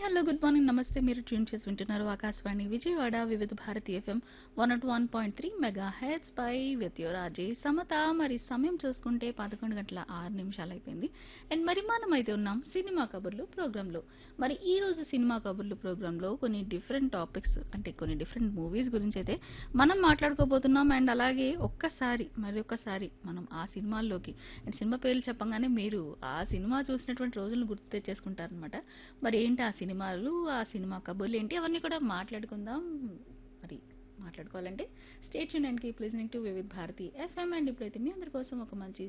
hello good morning నమస్తే మీరు tune చేసి వింటున్నారు Akashvani Vijayawada Vividh Bharati FM one nought one point three mega hits పై విత్ యువర్ ఆర్జే సమత మరి సమయం చూసుకుంటే పదకొండు గంటల ఆరు నిమిషాలు అయిపోయింది అండ్ మరి మనం అయితే ఉన్నాం సినిమా కబుర్లు ప్రోగ్రాంలో మరి ఈ రోజు సినిమా కబుర్లు ప్రోగ్రాంలో కొన్ని డిఫరెంట్ టాపిక్స్ అంటే కొన్ని డిఫరెంట్ మూవీస్ గురించి అయితే మనం మాట్లాడుకోబోతున్నాం అండ్ అలాగే ఒక్కసారి మరి ఒక్కసారి మనం ఆ సినిమాల్లోకి అండ్ సినిమా పేర్లు చెప్పగానే మీరు ఆ సినిమా చూసినటువంటి రోజులను గుర్తు తెచ్చేసుకుంటారనమాట మరి ఏంటి ఆ సినిమాలు ఆ సినిమా కబుర్లు ఏంటి అవన్నీ కూడా మాట్లాడుకుందాం మరి మాట్లాడుకోవాలంటే స్టేట్ యూన్ and keep listening to Vividh Bharati FM and ఇప్పుడైతే మీ అందరి కోసం ఒక మంచి